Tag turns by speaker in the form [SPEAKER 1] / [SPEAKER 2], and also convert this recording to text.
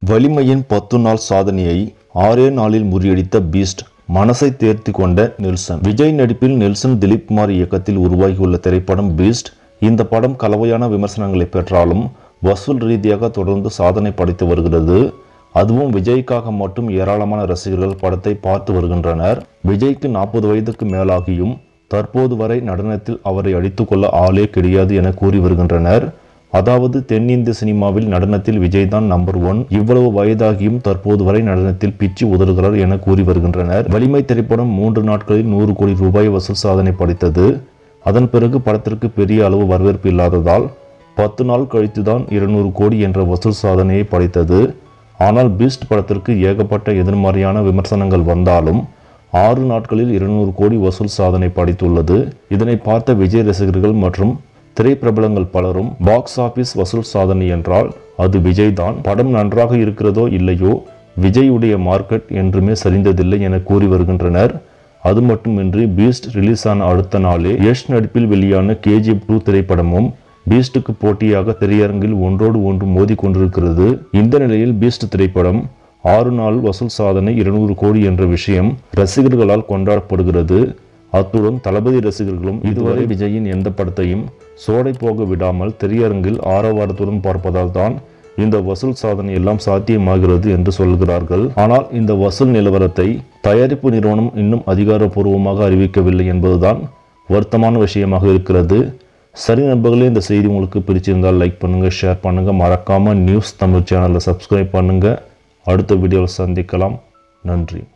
[SPEAKER 1] வலிமையின் பத்து நாள் சாதனையை ஆறே நாளில் முறியடித்த பீஸ்ட் மனசை தேர்த்தி கொண்ட நெல்சன் விஜய் நடிப்பில் நெல்சன் திலீப் குமார் இயக்கத்தில் உருவாகியுள்ள திரைப்படம் பீஸ்ட் இந்த படம் கலவையான விமர்சனங்களை பெற்றாலும் வசூல் ரீதியாக தொடர்ந்து சாதனை படைத்து வருகிறது அதுவும் விஜய்க்காக மட்டும் ஏராளமான ரசிகர்கள் படத்தை பார்த்து வருகின்றனர் விஜய்க்கு நாற்பது வயதுக்கு மேலாகியும் தற்போது வரை நடனத்தில் அவரை அடித்துக்கொள்ள ஆளே கிடையாது என கூறி வருகின்றனர் அதாவது தென்னிந்திய சினிமாவில் நடனத்தில் விஜய் தான் நம்பர் ஒன் இவ்வளவு வயதாகியும் தற்போது வரை நடனத்தில் பிச்சு உதறுகிறார் என கூறி வருகின்றனர் வலிமை திரைப்படம் மூன்று நாட்களில் நூறு கோடி ரூபாய் வசூல் சாதனை படைத்தது அதன் பிறகு படத்திற்கு பெரிய அளவு வரவேற்பு இல்லாததால் பத்து நாள் கழித்துதான் இருநூறு கோடி என்ற வசூல் சாதனையை படைத்தது ஆனால் பீஸ்ட் படத்திற்கு ஏகப்பட்ட எதிர்மறையான விமர்சனங்கள் வந்தாலும் ஆறு நாட்களில் இருநூறு கோடி வசூல் சாதனை படைத்துள்ளது இதனை பார்த்த விஜய் ரசிகர்கள் மற்றும் திரைப்பிரபலங்கள் பலரும் பாக்ஸ் ஆபீஸ் வசூல் சாதனை என்றால் அது விஜய் தான் படம் நன்றாக இருக்கிறதோ இல்லையோ விஜயுடைய மார்க்கெட் என்றுமே சரிந்ததில்லை என கூறி வருகின்றனர் அது மட்டுமின்றி பீஸ்ட் ரிலீஸ் ஆன அடுத்த நாளே யஷ் நடிப்பில் வெளியான கேஜிஎஃப் டூ திரைப்படமும் பீஸ்டுக்கு போட்டியாக திரையரங்கில் ஒன்றோடு ஒன்று மோதி கொண்டிருக்கிறது இந்த நிலையில் பீஸ்ட் திரைப்படம் ஆறு நாள் வசூல் சாதனை இருநூறு கோடி என்ற விஷயம் ரசிகர்களால் கொண்டாடப்படுகிறது அத்துடன் தளபதி ரசிகர்களும் இதுவரை விஜயின் எந்த படத்தையும் சோடை போக விடாமல் திரையரங்கில் ஆரவாரத்துடன் பார்ப்பதால் தான் இந்த வசூல் சாதனை எல்லாம் சாத்தியமாகிறது என்று சொல்கிறார்கள் ஆனால் இந்த வசூல் நிலவரத்தை தயாரிப்பு நிறுவனம் இன்னும் அதிகாரப்பூர்வமாக அறிவிக்கவில்லை என்பதுதான் வருத்தமான விஷயமாக இருக்கிறது சரி நண்பர்களே இந்த செய்தி உங்களுக்கு பிடிச்சிருந்தால் லைக் பண்ணுங்க ஷேர் பண்ணுங்க மறக்காம நியூஸ் தமிழ் சேனலை சப்ஸ்கிரைப் பண்ணுங்க அடுத்த வீடியோவில் சந்திக்கலாம் நன்றி